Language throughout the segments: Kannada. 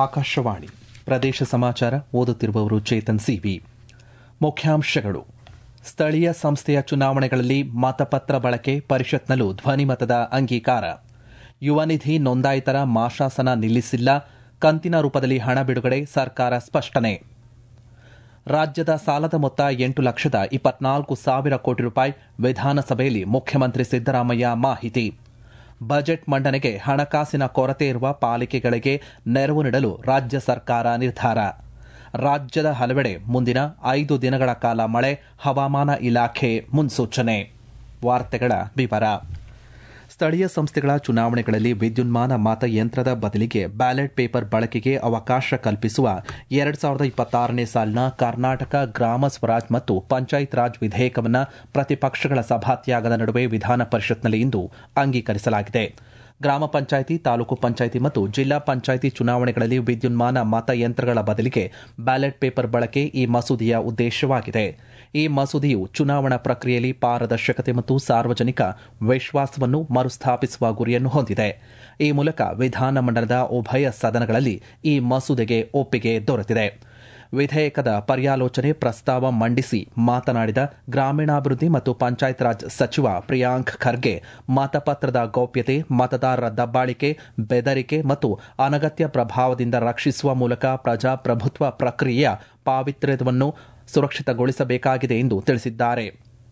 ಆಕಾಶವಾಣಿ ಪ್ರದೇಶ ಸಮಾಚಾರ ಓದುತ್ತಿರುವವರು ಚೇತನ್ ಸಿವಿ ಮುಖ್ಯಾಂಶಗಳು ಸ್ಥಳೀಯ ಸಂಸ್ಥೆಯ ಚುನಾವಣೆಗಳಲ್ಲಿ ಮತಪತ್ರ ಬಳಕೆ ಪರಿಷತ್ನಲ್ಲೂ ಧ್ವನಿಮತದ ಅಂಗೀಕಾರ ಯುವ ನಿಧಿ ನೋಂದಾಯಿತರ ಮಾಶಾಸನ ನಿಲ್ಲಿಸಿಲ್ಲ ಕಂತಿನ ರೂಪದಲ್ಲಿ ಹಣ ಬಿಡುಗಡೆ ಸರ್ಕಾರ ಸ್ಪಷ್ಟನೆ ರಾಜ್ಯದ ಸಾಲದ ಮೊತ್ತ ಎಂಟು ಲಕ್ಷದ ಇಪ್ಪತ್ನಾಲ್ಕು ಸಾವಿರ ಕೋಟಿ ರೂಪಾಯಿ ವಿಧಾನಸಭೆಯಲ್ಲಿ ಮುಖ್ಯಮಂತ್ರಿ ಸಿದ್ದರಾಮಯ್ಯ ಮಾಹಿತಿ ಬಜೆಟ್ ಮಂಡನೆಗೆ ಹಣಕಾಸಿನ ಕೊರತೆ ಇರುವ ಪಾಲಿಕೆಗಳಿಗೆ ನೆರವು ನೀಡಲು ರಾಜ್ಯ ಸರ್ಕಾರ ನಿರ್ಧಾರ ರಾಜ್ಯದ ಹಲವೆಡೆ ಮುಂದಿನ ಐದು ದಿನಗಳ ಕಾಲ ಮಳೆ ಹವಾಮಾನ ಇಲಾಖೆ ಮುನ್ಸೂಚನೆ ವಾರ್ತೆಗಳ ವಿವರ ಸ್ಥಳೀಯ ಸಂಸ್ಥೆಗಳ ಚುನಾವಣೆಗಳಲ್ಲಿ ವಿದ್ಯುನ್ಮಾನ ಮತಯಂತ್ರದ ಬದಲಿಗೆ ಬ್ಯಾಲೆಟ್ ಪೇಪರ್ ಬಳಕೆಗೆ ಅವಕಾಶ ಕಲ್ಪಿಸುವ ಎರಡು ಸಾವಿರದ ಇಪ್ಪತ್ತಾರನೇ ಸಾಲಿನ ಕರ್ನಾಟಕ ಗ್ರಾಮ ಸ್ವರಾಜ್ ಮತ್ತು ಪಂಚಾಯತ್ ರಾಜ್ ವಿಧೇಯಕವನ್ನು ಪ್ರತಿಪಕ್ಷಗಳ ಸಭಾತ್ಯಾಗದ ನಡುವೆ ವಿಧಾನ ಪರಿಷತ್ನಲ್ಲಿ ಇಂದು ಅಂಗೀಕರಿಸಲಾಗಿದೆ ಗ್ರಾಮ ಪಂಚಾಯಿತಿ ತಾಲೂಕು ಪಂಚಾಯಿತಿ ಮತ್ತು ಜಿಲ್ಲಾ ಪಂಚಾಯಿತಿ ಚುನಾವಣೆಗಳಲ್ಲಿ ವಿದ್ಯುನ್ಮಾನ ಮತಯಂತ್ರಗಳ ಬದಲಿಗೆ ಬ್ಯಾಲೆಟ್ ಪೇಪರ್ ಬಳಕೆ ಈ ಮಸೂದೆಯ ಉದ್ದೇಶವಾಗಿದೆ ಈ ಮಸೂದೆಯು ಚುನಾವಣಾ ಪ್ರಕ್ರಿಯೆಯಲ್ಲಿ ಪಾರದರ್ಶಕತೆ ಮತ್ತು ಸಾರ್ವಜನಿಕ ವಿಶ್ವಾಸವನ್ನು ಮರುಸ್ಥಾಪಿಸುವ ಗುರಿಯನ್ನು ಹೊಂದಿದೆ ಈ ಮೂಲಕ ವಿಧಾನಮಂಡಲದ ಉಭಯ ಸದನಗಳಲ್ಲಿ ಈ ಮಸೂದೆಗೆ ಒಪ್ಪಿಗೆ ದೊರೆತಿದೆ ವಿಧೇಯಕದ ಪರ್ಯಾಲೋಚನೆ ಪ್ರಸ್ತಾವ ಮಂಡಿಸಿ ಮಾತನಾಡಿದ ಗ್ರಾಮೀಣಾಭಿವೃದ್ಧಿ ಮತ್ತು ಪಂಚಾಯತ್ ರಾಜ್ ಸಚಿವ ಪ್ರಿಯಾಂಕ್ ಖರ್ಗೆ ಮತಪತ್ರದ ಗೌಪ್ಯತೆ ಮತದಾರರ ದಬ್ಬಾಳಿಕೆ ಬೆದರಿಕೆ ಮತ್ತು ಅನಗತ್ಯ ಪ್ರಭಾವದಿಂದ ರಕ್ಷಿಸುವ ಮೂಲಕ ಪ್ರಜಾಪ್ರಭುತ್ವ ಪ್ರಕ್ರಿಯೆಯ ಪಾವಿತ್ರ್ಯವನ್ನು ಸುರಕ್ಷಿತಗೊಳಿಸಬೇಕಾಗಿದೆ ಎಂದು ತಿಳಿಸಿದ್ದಾರೆ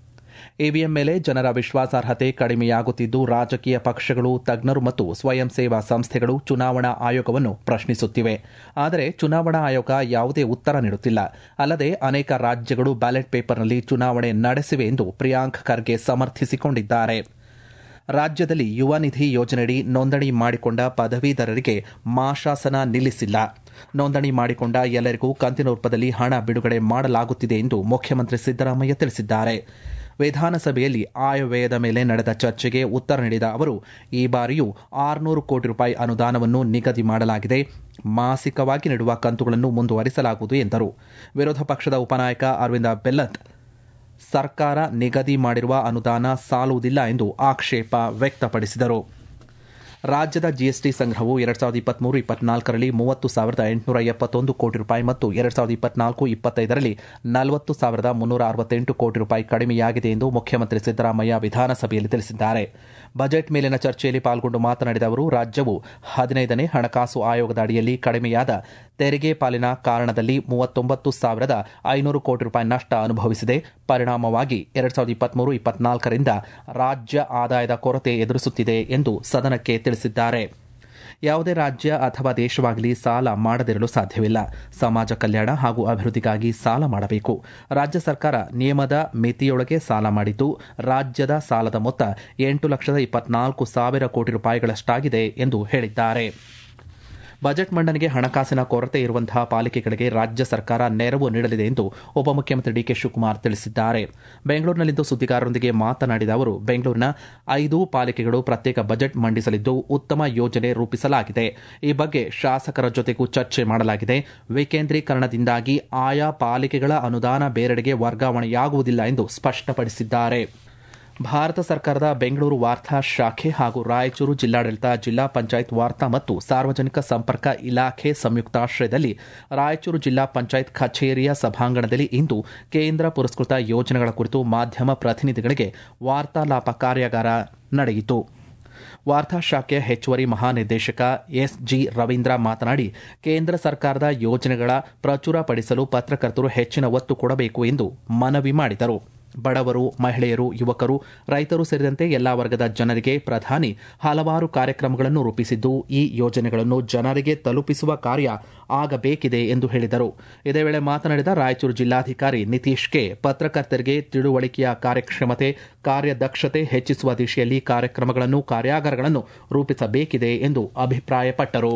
ಇವಿಎಂ ಮೇಲೆ ಜನರ ವಿಶ್ವಾಸಾರ್ಹತೆ ಕಡಿಮೆಯಾಗುತ್ತಿದ್ದು ರಾಜಕೀಯ ಪಕ್ಷಗಳು ತಜ್ಞರು ಮತ್ತು ಸ್ವಯಂ ಸೇವಾ ಸಂಸ್ಥೆಗಳು ಚುನಾವಣಾ ಆಯೋಗವನ್ನು ಪ್ರಶ್ನಿಸುತ್ತಿವೆ ಆದರೆ ಚುನಾವಣಾ ಆಯೋಗ ಯಾವುದೇ ಉತ್ತರ ನೀಡುತ್ತಿಲ್ಲ ಅಲ್ಲದೆ ಅನೇಕ ರಾಜ್ಯಗಳು ಬ್ಯಾಲೆಟ್ ಪೇಪರ್ನಲ್ಲಿ ಚುನಾವಣೆ ನಡೆಸಿವೆ ಎಂದು ಪ್ರಿಯಾಂಕ್ ಖರ್ಗೆ ಸಮರ್ಥಿಸಿಕೊಂಡಿದ್ದಾರೆ ರಾಜ್ಯದಲ್ಲಿ ಯುವ ನಿಧಿ ಯೋಜನೆಯಡಿ ನೋಂದಣಿ ಮಾಡಿಕೊಂಡ ಪದವೀಧರರಿಗೆ ಮಾಶಾಸನ ನಿಲ್ಲಿಸಿಲ್ಲ ನೋಂದಣಿ ಮಾಡಿಕೊಂಡ ಎಲ್ಲರಿಗೂ ಕಂತಿನ ರೂಪದಲ್ಲಿ ಹಣ ಬಿಡುಗಡೆ ಮಾಡಲಾಗುತ್ತಿದೆ ಎಂದು ಮುಖ್ಯಮಂತ್ರಿ ಸಿದ್ದರಾಮಯ್ಯ ತಿಳಿಸಿದ್ದಾರೆ ವಿಧಾನಸಭೆಯಲ್ಲಿ ಆಯವ್ಯಯದ ಮೇಲೆ ನಡೆದ ಚರ್ಚೆಗೆ ಉತ್ತರ ನೀಡಿದ ಅವರು ಈ ಬಾರಿಯೂ ಆರುನೂರು ಕೋಟಿ ರೂಪಾಯಿ ಅನುದಾನವನ್ನು ನಿಗದಿ ಮಾಡಲಾಗಿದೆ ಮಾಸಿಕವಾಗಿ ನೀಡುವ ಕಂತುಗಳನ್ನು ಮುಂದುವರಿಸಲಾಗುವುದು ಎಂದರು ವಿರೋಧ ಪಕ್ಷದ ಉಪನಾಯಕ ಅರವಿಂದ ಬೆಲ್ಲತ್ ಸರ್ಕಾರ ನಿಗದಿ ಮಾಡಿರುವ ಅನುದಾನ ಸಾಲುವುದಿಲ್ಲ ಎಂದು ಆಕ್ಷೇಪ ವ್ಯಕ್ತಪಡಿಸಿದರು ರಾಜ್ಯದ ಜಿಎಸ್ಟಿ ಸಂಗ್ರಹವು ಎರಡ್ ಸಾವಿರದ ಇಪ್ಪತ್ಮೂರು ಇಪ್ಪತ್ನಾಲ್ಕರಲ್ಲಿ ಮೂವತ್ತು ಸಾವಿರದ ಎಂಟುನೂರ ಎಪ್ಪತ್ತೊಂದು ಕೋಟಿ ರೂಪಾಯಿ ಮತ್ತು ಎರಡ್ ಸಾವಿರದ ಇಪ್ಪತ್ನಾಲ್ಕು ಇಪ್ಪತ್ತೈದರಲ್ಲಿ ನಲವತ್ತು ಸಾವಿರದ ಮುನ್ನೂರ ಅರವತ್ತೆಂಟು ಕೋಟಿ ರೂಪಾಯಿ ಕಡಿಮೆಯಾಗಿದೆ ಎಂದು ಮುಖ್ಯಮಂತ್ರಿ ಸಿದ್ದರಾಮಯ್ಯ ವಿಧಾನಸಭೆಯಲ್ಲಿ ತಿಳಿಸಿದ್ದಾರೆ ಬಜೆಟ್ ಮೇಲಿನ ಚರ್ಚೆಯಲ್ಲಿ ಪಾಲ್ಗೊಂಡು ಮಾತನಾಡಿದ ಅವರು ರಾಜ್ಯವು ಹದಿನೈದನೇ ಹಣಕಾಸು ಆಯೋಗದ ಅಡಿಯಲ್ಲಿ ಕಡಿಮೆಯಾದ ತೆರಿಗೆ ಪಾಲಿನ ಕಾರಣದಲ್ಲಿ ಮೂವತ್ತೊಂಬತ್ತು ಸಾವಿರದ ಐನೂರು ಕೋಟಿ ರೂಪಾಯಿ ನಷ್ಟ ಅನುಭವಿಸಿದೆ ಪರಿಣಾಮವಾಗಿ ಎರಡ್ ಸಾವಿರದ ಇಪ್ಪತ್ಮೂರು ಇಪ್ಪತ್ನಾಲ್ಕರಿಂದ ರಾಜ್ಯ ಆದಾಯದ ಕೊರತೆ ಎದುರಿಸುತ್ತಿದೆ ಎಂದು ಸದನಕ್ಕೆ ತಿಳಿಸಿದ್ದಾರೆ ಯಾವುದೇ ರಾಜ್ಯ ಅಥವಾ ದೇಶವಾಗಲಿ ಸಾಲ ಮಾಡದಿರಲು ಸಾಧ್ಯವಿಲ್ಲ ಸಮಾಜ ಕಲ್ಯಾಣ ಹಾಗೂ ಅಭಿವೃದ್ಧಿಗಾಗಿ ಸಾಲ ಮಾಡಬೇಕು ರಾಜ್ಯ ಸರ್ಕಾರ ನಿಯಮದ ಮಿತಿಯೊಳಗೆ ಸಾಲ ಮಾಡಿದ್ದು ರಾಜ್ಯದ ಸಾಲದ ಮೊತ್ತ ಎಂಟು ಲಕ್ಷದ ಇಪ್ಪತ್ನಾಲ್ಕು ಸಾವಿರ ಕೋಟಿ ರೂಪಾಯಿಗಳಷ್ಟಾಗಿದೆ ಎಂದು ಹೇಳಿದ್ದಾರೆ ಬಜೆಟ್ ಮಂಡನೆಗೆ ಹಣಕಾಸಿನ ಕೊರತೆ ಇರುವಂತಹ ಪಾಲಿಕೆಗಳಿಗೆ ರಾಜ್ಯ ಸರ್ಕಾರ ನೆರವು ನೀಡಲಿದೆ ಎಂದು ಉಪಮುಖ್ಯಮಂತ್ರಿ ಡಿಕೆ ಶಿವಕುಮಾರ್ ತಿಳಿಸಿದ್ದಾರೆ ಬೆಂಗಳೂರಿನಲ್ಲಿಂದು ಸುದ್ದಿಗಾರರೊಂದಿಗೆ ಮಾತನಾಡಿದ ಅವರು ಬೆಂಗಳೂರಿನ ಐದು ಪಾಲಿಕೆಗಳು ಪ್ರತ್ಯೇಕ ಬಜೆಟ್ ಮಂಡಿಸಲಿದ್ದು ಉತ್ತಮ ಯೋಜನೆ ರೂಪಿಸಲಾಗಿದೆ ಈ ಬಗ್ಗೆ ಶಾಸಕರ ಜೊತೆಗೂ ಚರ್ಚೆ ಮಾಡಲಾಗಿದೆ ವಿಕೇಂದ್ರೀಕರಣದಿಂದಾಗಿ ಆಯಾ ಪಾಲಿಕೆಗಳ ಅನುದಾನ ಬೇರೆಡೆಗೆ ವರ್ಗಾವಣೆಯಾಗುವುದಿಲ್ಲ ಎಂದು ಸ್ಪಷ್ಟಪಡಿಸಿದ್ದಾರೆ ಭಾರತ ಸರ್ಕಾರದ ಬೆಂಗಳೂರು ವಾರ್ತಾ ಶಾಖೆ ಹಾಗೂ ರಾಯಚೂರು ಜಿಲ್ಲಾಡಳಿತ ಜಿಲ್ಲಾ ಪಂಚಾಯತ್ ವಾರ್ತಾ ಮತ್ತು ಸಾರ್ವಜನಿಕ ಸಂಪರ್ಕ ಇಲಾಖೆ ಸಂಯುಕ್ತಾಶ್ರಯದಲ್ಲಿ ರಾಯಚೂರು ಜಿಲ್ಲಾ ಪಂಚಾಯತ್ ಕಚೇರಿಯ ಸಭಾಂಗಣದಲ್ಲಿ ಇಂದು ಕೇಂದ್ರ ಪುರಸ್ಕೃತ ಯೋಜನೆಗಳ ಕುರಿತು ಮಾಧ್ಯಮ ಪ್ರತಿನಿಧಿಗಳಿಗೆ ವಾರ್ತಾಲಾಪ ಕಾರ್ಯಾಗಾರ ನಡೆಯಿತು ವಾರ್ತಾ ಶಾಖೆಯ ಹೆಚ್ಚುವರಿ ಮಹಾನಿರ್ದೇಶಕ ಎಸ್ಜಿ ರವೀಂದ್ರ ಮಾತನಾಡಿ ಕೇಂದ್ರ ಸರ್ಕಾರದ ಯೋಜನೆಗಳ ಪ್ರಚುರಪಡಿಸಲು ಪತ್ರಕರ್ತರು ಹೆಚ್ಚಿನ ಒತ್ತು ಕೊಡಬೇಕು ಎಂದು ಮನವಿ ಮಾಡಿದರು ಬಡವರು ಮಹಿಳೆಯರು ಯುವಕರು ರೈತರು ಸೇರಿದಂತೆ ಎಲ್ಲಾ ವರ್ಗದ ಜನರಿಗೆ ಪ್ರಧಾನಿ ಹಲವಾರು ಕಾರ್ಯಕ್ರಮಗಳನ್ನು ರೂಪಿಸಿದ್ದು ಈ ಯೋಜನೆಗಳನ್ನು ಜನರಿಗೆ ತಲುಪಿಸುವ ಕಾರ್ಯ ಆಗಬೇಕಿದೆ ಎಂದು ಹೇಳಿದರು ಇದೇ ವೇಳೆ ಮಾತನಾಡಿದ ರಾಯಚೂರು ಜಿಲ್ಲಾಧಿಕಾರಿ ನಿತೀಶ್ ಕೆ ಪತ್ರಕರ್ತರಿಗೆ ತಿಳುವಳಿಕೆಯ ಕಾರ್ಯಕ್ಷಮತೆ ಕಾರ್ಯದಕ್ಷತೆ ಹೆಚ್ಚಿಸುವ ದಿಶೆಯಲ್ಲಿ ಕಾರ್ಯಕ್ರಮಗಳನ್ನು ಕಾರ್ಯಾಗಾರಗಳನ್ನು ರೂಪಿಸಬೇಕಿದೆ ಎಂದು ಅಭಿಪ್ರಾಯಪಟ್ಟರು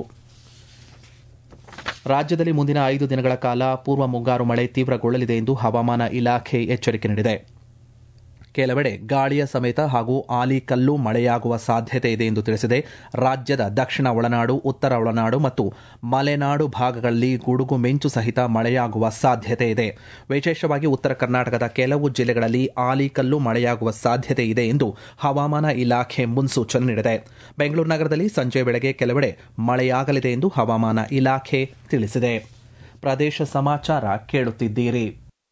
ರಾಜ್ಯದಲ್ಲಿ ಮುಂದಿನ ಐದು ದಿನಗಳ ಕಾಲ ಪೂರ್ವ ಮುಂಗಾರು ಮಳೆ ತೀವ್ರಗೊಳ್ಳಲಿದೆ ಎಂದು ಹವಾಮಾನ ಇಲಾಖೆ ಎಚ್ಚರಿಕೆ ನೀಡಿದೆ ಕೆಲವೆಡೆ ಗಾಳಿಯ ಸಮೇತ ಹಾಗೂ ಆಲಿಕಲ್ಲು ಮಳೆಯಾಗುವ ಸಾಧ್ಯತೆ ಇದೆ ಎಂದು ತಿಳಿಸಿದೆ ರಾಜ್ಯದ ದಕ್ಷಿಣ ಒಳನಾಡು ಉತ್ತರ ಒಳನಾಡು ಮತ್ತು ಮಲೆನಾಡು ಭಾಗಗಳಲ್ಲಿ ಗುಡುಗು ಮಿಂಚು ಸಹಿತ ಮಳೆಯಾಗುವ ಸಾಧ್ಯತೆ ಇದೆ ವಿಶೇಷವಾಗಿ ಉತ್ತರ ಕರ್ನಾಟಕದ ಕೆಲವು ಜಿಲ್ಲೆಗಳಲ್ಲಿ ಆಲಿಕಲ್ಲು ಮಳೆಯಾಗುವ ಸಾಧ್ಯತೆ ಇದೆ ಎಂದು ಹವಾಮಾನ ಇಲಾಖೆ ಮುನ್ಸೂಚನೆ ನೀಡಿದೆ ಬೆಂಗಳೂರು ನಗರದಲ್ಲಿ ಸಂಜೆ ವೇಳೆಗೆ ಕೆಲವೆಡೆ ಮಳೆಯಾಗಲಿದೆ ಎಂದು ಹವಾಮಾನ ಇಲಾಖೆ ತಿಳಿಸಿದೆ ಪ್ರದೇಶ ಸಮಾಚಾರ ಕೇಳುತ್ತಿದ್ದೀರಿ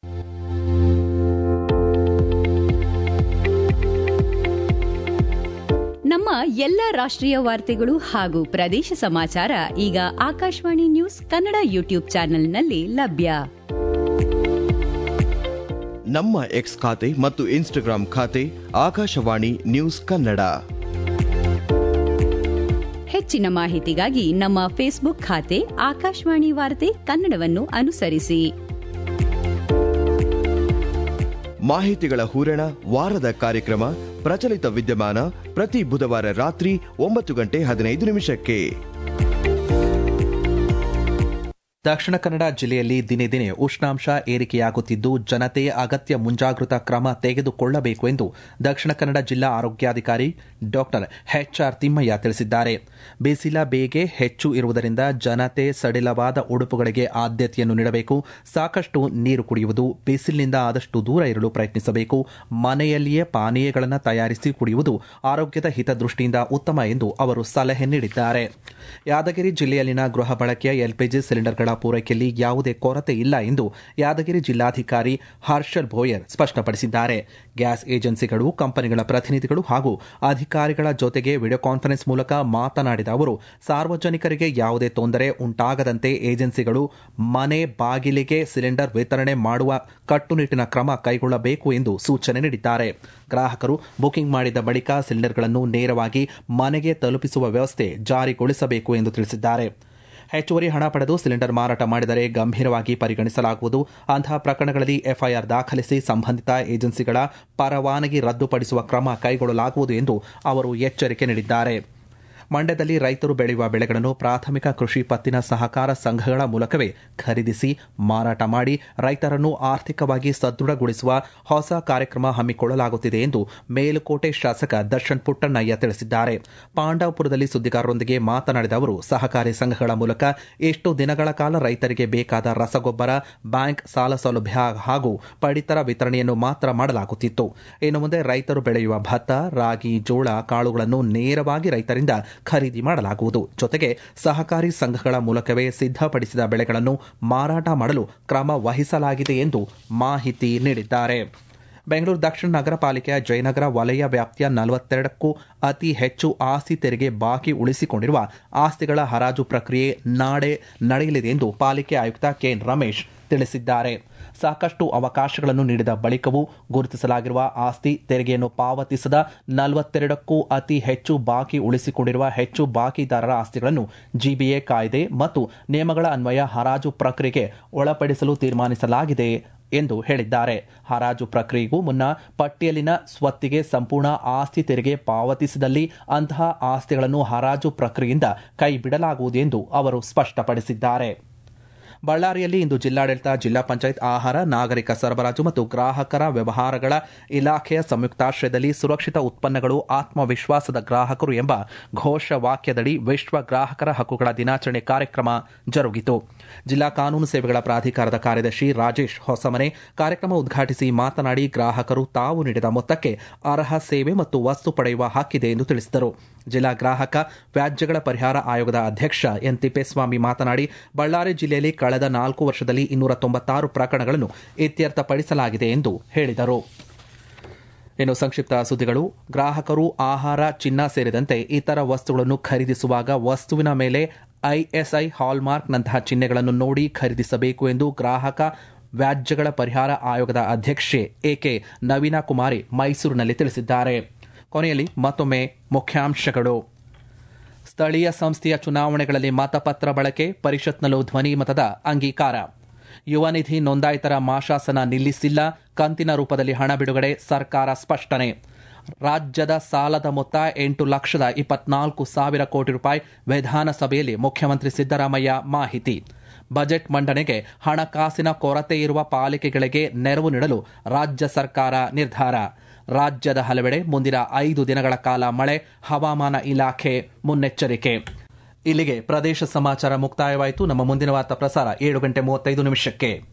ನಮ್ಮ ಎಲ್ಲ ರಾಷ್ಟ್ರೀಯ ವಾರ್ತೆಗಳು ಹಾಗೂ ಪ್ರದೇಶ ಸಮಾಚಾರ ಈಗ ಆಕಾಶವಾಣಿ ನ್ಯೂಸ್ ಕನ್ನಡ ಯೂಟ್ಯೂಬ್ ಚಾನೆಲ್ನಲ್ಲಿ ಲಭ್ಯ ನಮ್ಮ ಎಕ್ಸ್ ಖಾತೆ ಮತ್ತು ಇನ್ಸ್ಟಾಗ್ರಾಂ ಖಾತೆ ಆಕಾಶವಾಣಿ ನ್ಯೂಸ್ ಕನ್ನಡ ಹೆಚ್ಚಿನ ಮಾಹಿತಿಗಾಗಿ ನಮ್ಮ ಫೇಸ್ಬುಕ್ ಖಾತೆ ಆಕಾಶವಾಣಿ ವಾರ್ತೆ ಕನ್ನಡವನ್ನು ಅನುಸರಿಸಿ ಮಾಹಿತಿಗಳ ಹೂರಣ ವಾರದ ಕಾರ್ಯಕ್ರಮ ಪ್ರಚಲಿತ ವಿದ್ಯಮಾನ ಪ್ರತಿ ಬುಧವಾರ ರಾತ್ರಿ ಒಂಬತ್ತು ಗಂಟೆ ಹದಿನೈದು ನಿಮಿಷಕ್ಕೆ ದಕ್ಷಿಣ ಕನ್ನಡ ಜಿಲ್ಲೆಯಲ್ಲಿ ದಿನೇ ದಿನೇ ಉಷ್ಣಾಂಶ ಏರಿಕೆಯಾಗುತ್ತಿದ್ದು ಜನತೆ ಅಗತ್ಯ ಮುಂಜಾಗೃತಾ ಕ್ರಮ ತೆಗೆದುಕೊಳ್ಳಬೇಕು ಎಂದು ದಕ್ಷಿಣ ಕನ್ನಡ ಜಿಲ್ಲಾ ಆರೋಗ್ಯಾಧಿಕಾರಿ ಡಾಕ್ಟರ್ ಎಚ್ಆರ್ ತಿಮ್ಮಯ್ಯ ತಿಳಿಸಿದ್ದಾರೆ ಬಿಸಿಲ ಬೇಗೆ ಹೆಚ್ಚು ಇರುವುದರಿಂದ ಜನತೆ ಸಡಿಲವಾದ ಉಡುಪುಗಳಿಗೆ ಆದ್ಯತೆಯನ್ನು ನೀಡಬೇಕು ಸಾಕಷ್ಟು ನೀರು ಕುಡಿಯುವುದು ಬಿಸಿಲಿನಿಂದ ಆದಷ್ಟು ದೂರ ಇರಲು ಪ್ರಯತ್ನಿಸಬೇಕು ಮನೆಯಲ್ಲಿಯೇ ಪಾನೀಯಗಳನ್ನು ತಯಾರಿಸಿ ಕುಡಿಯುವುದು ಆರೋಗ್ಯದ ಹಿತದೃಷ್ಟಿಯಿಂದ ಉತ್ತಮ ಎಂದು ಅವರು ಸಲಹೆ ನೀಡಿದ್ದಾರೆ ಯಾದಗಿರಿ ಜಿಲ್ಲೆಯಲ್ಲಿನ ಗೃಹ ಬಳಕೆಯ ಎಲ್ಪಿಜಿ ಸಿಲಿಂಡರ್ಗಳ ಪೂರೈಕೆಯಲ್ಲಿ ಯಾವುದೇ ಕೊರತೆ ಇಲ್ಲ ಎಂದು ಯಾದಗಿರಿ ಜಿಲ್ಲಾಧಿಕಾರಿ ಹರ್ಷಲ್ ಭೋಯರ್ ಸ್ಪಷ್ಟಪಡಿಸಿದ್ದಾರೆ ಗ್ಯಾಸ್ ಏಜೆನ್ಸಿಗಳು ಕಂಪನಿಗಳ ಪ್ರತಿನಿಧಿಗಳು ಹಾಗೂ ಅಧಿಕಾರಿಗಳ ಜೊತೆಗೆ ವಿಡಿಯೋ ಕಾನ್ಫರೆನ್ಸ್ ಮೂಲಕ ಮಾತನಾಡಿದ ಅವರು ಸಾರ್ವಜನಿಕರಿಗೆ ಯಾವುದೇ ತೊಂದರೆ ಉಂಟಾಗದಂತೆ ಏಜೆನ್ಸಿಗಳು ಮನೆ ಬಾಗಿಲಿಗೆ ಸಿಲಿಂಡರ್ ವಿತರಣೆ ಮಾಡುವ ಕಟ್ಟುನಿಟ್ಟಿನ ಕ್ರಮ ಕೈಗೊಳ್ಳಬೇಕು ಎಂದು ಸೂಚನೆ ನೀಡಿದ್ದಾರೆ ಗ್ರಾಹಕರು ಬುಕಿಂಗ್ ಮಾಡಿದ ಬಳಿಕ ಸಿಲಿಂಡರ್ಗಳನ್ನು ನೇರವಾಗಿ ಮನೆಗೆ ತಲುಪಿಸುವ ವ್ಯವಸ್ಥೆ ಜಾರಿಗೊಳಿಸಬೇಕು ಎಂದು ತಿಳಿಸಿದ್ದಾರೆ ಹೆಚ್ಚುವರಿ ಹಣ ಪಡೆದು ಸಿಲಿಂಡರ್ ಮಾರಾಟ ಮಾಡಿದರೆ ಗಂಭೀರವಾಗಿ ಪರಿಗಣಿಸಲಾಗುವುದು ಅಂತಹ ಪ್ರಕರಣಗಳಲ್ಲಿ ಎಫ್ಐಆರ್ ದಾಖಲಿಸಿ ಸಂಬಂಧಿತ ಏಜೆನ್ಸಿಗಳ ಪರವಾನಗಿ ರದ್ದುಪಡಿಸುವ ಕ್ರಮ ಕೈಗೊಳ್ಳಲಾಗುವುದು ಎಂದು ಅವರು ಎಚ್ಚರಿಕೆ ನೀಡಿದ್ದಾರೆ ಮಂಡ್ಯದಲ್ಲಿ ರೈತರು ಬೆಳೆಯುವ ಬೆಳೆಗಳನ್ನು ಪ್ರಾಥಮಿಕ ಕೃಷಿ ಪತ್ತಿನ ಸಹಕಾರ ಸಂಘಗಳ ಮೂಲಕವೇ ಖರೀದಿಸಿ ಮಾರಾಟ ಮಾಡಿ ರೈತರನ್ನು ಆರ್ಥಿಕವಾಗಿ ಸದೃಢಗೊಳಿಸುವ ಹೊಸ ಕಾರ್ಯಕ್ರಮ ಹಮ್ಮಿಕೊಳ್ಳಲಾಗುತ್ತಿದೆ ಎಂದು ಮೇಲುಕೋಟೆ ಶಾಸಕ ದರ್ಶನ್ ಪುಟ್ಟಣ್ಣಯ್ಯ ತಿಳಿಸಿದ್ದಾರೆ ಪಾಂಡವಪುರದಲ್ಲಿ ಸುದ್ದಿಗಾರರೊಂದಿಗೆ ಮಾತನಾಡಿದ ಅವರು ಸಹಕಾರಿ ಸಂಘಗಳ ಮೂಲಕ ಎಷ್ಟು ದಿನಗಳ ಕಾಲ ರೈತರಿಗೆ ಬೇಕಾದ ರಸಗೊಬ್ಬರ ಬ್ಯಾಂಕ್ ಸಾಲ ಸೌಲಭ್ಯ ಹಾಗೂ ಪಡಿತರ ವಿತರಣೆಯನ್ನು ಮಾತ್ರ ಮಾಡಲಾಗುತ್ತಿತ್ತು ಇನ್ನು ಮುಂದೆ ರೈತರು ಬೆಳೆಯುವ ಭತ್ತ ರಾಗಿ ಜೋಳ ಕಾಳುಗಳನ್ನು ನೇರವಾಗಿ ರೈತರಿಂದ ಖರೀದಿ ಮಾಡಲಾಗುವುದು ಜೊತೆಗೆ ಸಹಕಾರಿ ಸಂಘಗಳ ಮೂಲಕವೇ ಸಿದ್ಧಪಡಿಸಿದ ಬೆಳೆಗಳನ್ನು ಮಾರಾಟ ಮಾಡಲು ಕ್ರಮ ವಹಿಸಲಾಗಿದೆ ಎಂದು ಮಾಹಿತಿ ನೀಡಿದ್ದಾರೆ ಬೆಂಗಳೂರು ದಕ್ಷಿಣ ನಗರ ಪಾಲಿಕೆಯ ಜಯನಗರ ವಲಯ ವ್ಯಾಪ್ತಿಯ ನಲವತ್ತೆರಡಕ್ಕೂ ಅತಿ ಹೆಚ್ಚು ಆಸ್ತಿ ತೆರಿಗೆ ಬಾಕಿ ಉಳಿಸಿಕೊಂಡಿರುವ ಆಸ್ತಿಗಳ ಹರಾಜು ಪ್ರಕ್ರಿಯೆ ನಾಳೆ ನಡೆಯಲಿದೆ ಎಂದು ಪಾಲಿಕೆ ಆಯುಕ್ತ ಕೆಎನ್ ರಮೇಶ್ ತಿಳಿಸಿದ್ದಾರೆ ಸಾಕಷ್ಟು ಅವಕಾಶಗಳನ್ನು ನೀಡಿದ ಬಳಿಕವೂ ಗುರುತಿಸಲಾಗಿರುವ ಆಸ್ತಿ ತೆರಿಗೆಯನ್ನು ಪಾವತಿಸದ ನಲವತ್ತೆರಡಕ್ಕೂ ಅತಿ ಹೆಚ್ಚು ಬಾಕಿ ಉಳಿಸಿಕೊಂಡಿರುವ ಹೆಚ್ಚು ಬಾಕಿದಾರರ ಆಸ್ತಿಗಳನ್ನು ಜಿಬಿಎ ಕಾಯ್ದೆ ಮತ್ತು ನಿಯಮಗಳ ಅನ್ವಯ ಹರಾಜು ಪ್ರಕ್ರಿಯೆಗೆ ಒಳಪಡಿಸಲು ತೀರ್ಮಾನಿಸಲಾಗಿದೆ ಎಂದು ಹೇಳಿದ್ದಾರೆ ಹರಾಜು ಪ್ರಕ್ರಿಯೆಗೂ ಮುನ್ನ ಪಟ್ಟಿಯಲ್ಲಿನ ಸ್ವತ್ತಿಗೆ ಸಂಪೂರ್ಣ ಆಸ್ತಿ ತೆರಿಗೆ ಪಾವತಿಸಿದಲ್ಲಿ ಅಂತಹ ಆಸ್ತಿಗಳನ್ನು ಹರಾಜು ಪ್ರಕ್ರಿಯೆಯಿಂದ ಕೈಬಿಡಲಾಗುವುದು ಎಂದು ಅವರು ಸ್ಪಷ್ಟಪಡಿಸಿದ್ದಾರೆ ಬಳ್ಳಾರಿಯಲ್ಲಿ ಇಂದು ಜಿಲ್ಲಾಡಳಿತ ಜಿಲ್ಲಾ ಪಂಚಾಯತ್ ಆಹಾರ ನಾಗರಿಕ ಸರಬರಾಜು ಮತ್ತು ಗ್ರಾಹಕರ ವ್ಯವಹಾರಗಳ ಇಲಾಖೆಯ ಸಂಯುಕ್ತಾಶ್ರಯದಲ್ಲಿ ಸುರಕ್ಷಿತ ಉತ್ಪನ್ನಗಳು ಆತ್ಮವಿಶ್ವಾಸದ ಗ್ರಾಹಕರು ಎಂಬ ಘೋಷವಾಕ್ಯದಡಿ ವಿಶ್ವ ಗ್ರಾಹಕರ ಹಕ್ಕುಗಳ ದಿನಾಚರಣೆ ಕಾರ್ಯಕ್ರಮ ಜರುಗಿತು ಜಿಲ್ಲಾ ಕಾನೂನು ಸೇವೆಗಳ ಪ್ರಾಧಿಕಾರದ ಕಾರ್ಯದರ್ಶಿ ರಾಜೇಶ್ ಹೊಸಮನೆ ಕಾರ್ಯಕ್ರಮ ಉದ್ಘಾಟಿಸಿ ಮಾತನಾಡಿ ಗ್ರಾಹಕರು ತಾವು ನೀಡಿದ ಮೊತ್ತಕ್ಕೆ ಅರ್ಹ ಸೇವೆ ಮತ್ತು ವಸ್ತು ಪಡೆಯುವ ಹಕ್ಕಿದೆ ಎಂದು ತಿಳಿಸಿದರು ಜಿಲ್ಲಾ ಗ್ರಾಹಕ ವ್ಯಾಜ್ಯಗಳ ಪರಿಹಾರ ಆಯೋಗದ ಅಧ್ಯಕ್ಷ ಎನ್ ತಿಪ್ಪೇಸ್ವಾಮಿ ಮಾತನಾಡಿ ಬಳ್ಳಾರಿ ಜಿಲ್ಲೆಯಲ್ಲಿ ಕಳೆದ ನಾಲ್ಕು ವರ್ಷದಲ್ಲಿ ಇನ್ನೂರ ತೊಂಬತ್ತಾರು ಪ್ರಕರಣಗಳನ್ನು ಇತ್ಯರ್ಥಪಡಿಸಲಾಗಿದೆ ಎಂದು ಹೇಳಿದರು ಇನ್ನು ಸಂಕ್ಷಿಪ್ತ ಸುದ್ದಿಗಳು ಗ್ರಾಹಕರು ಆಹಾರ ಚಿನ್ನ ಸೇರಿದಂತೆ ಇತರ ವಸ್ತುಗಳನ್ನು ಖರೀದಿಸುವಾಗ ವಸ್ತುವಿನ ಮೇಲೆ ಐಎಸ್ಐ ಹಾಲ್ಮಾರ್ಕ್ನಂತಹ ಚಿಹ್ನೆಗಳನ್ನು ನೋಡಿ ಖರೀದಿಸಬೇಕು ಎಂದು ಗ್ರಾಹಕ ವ್ಯಾಜ್ಯಗಳ ಪರಿಹಾರ ಆಯೋಗದ ಅಧ್ಯಕ್ಷೆ ಎಕೆ ನವೀನಾ ಕುಮಾರಿ ಮೈಸೂರಿನಲ್ಲಿ ತಿಳಿಸಿದ್ದಾರೆ ಕೊನೆಯಲ್ಲಿ ಮತ್ತೊಮ್ಮೆ ಮುಖ್ಯಾಂಶಗಳು ಸ್ಥಳೀಯ ಸಂಸ್ಥೆಯ ಚುನಾವಣೆಗಳಲ್ಲಿ ಮತಪತ್ರ ಬಳಕೆ ಪರಿಷತ್ನಲ್ಲೂ ಧ್ವನಿ ಮತದ ಅಂಗೀಕಾರ ಯುವ ನಿಧಿ ನೋಂದಾಯಿತರ ಮಾಶಾಸನ ನಿಲ್ಲಿಸಿಲ್ಲ ಕಂತಿನ ರೂಪದಲ್ಲಿ ಹಣ ಬಿಡುಗಡೆ ಸರ್ಕಾರ ಸ್ಪಷ್ಟನೆ ರಾಜ್ಯದ ಸಾಲದ ಮೊತ್ತ ಎಂಟು ಲಕ್ಷದ ಇಪ್ಪತ್ನಾಲ್ಕು ಸಾವಿರ ಕೋಟಿ ರೂಪಾಯಿ ವಿಧಾನಸಭೆಯಲ್ಲಿ ಮುಖ್ಯಮಂತ್ರಿ ಸಿದ್ದರಾಮಯ್ಯ ಮಾಹಿತಿ ಬಜೆಟ್ ಮಂಡನೆಗೆ ಹಣಕಾಸಿನ ಕೊರತೆ ಇರುವ ಪಾಲಿಕೆಗಳಿಗೆ ನೆರವು ನೀಡಲು ರಾಜ್ಯ ಸರ್ಕಾರ ನಿರ್ಧಾರ ರಾಜ್ಯದ ಹಲವೆಡೆ ಮುಂದಿನ ಐದು ದಿನಗಳ ಕಾಲ ಮಳೆ ಹವಾಮಾನ ಇಲಾಖೆ ಮುನ್ನೆಚ್ಚರಿಕೆ ಇಲ್ಲಿಗೆ ಪ್ರದೇಶ ಸಮಾಚಾರ ಮುಕ್ತಾಯವಾಯಿತು ನಮ್ಮ ಮುಂದಿನ ವಾರ್ತಾ ಪ್ರಸಾರ ಏಳು ಗಂಟೆ ಮೂವತ್ತೈದು ನಿಮಿಷಕ್ಕೆ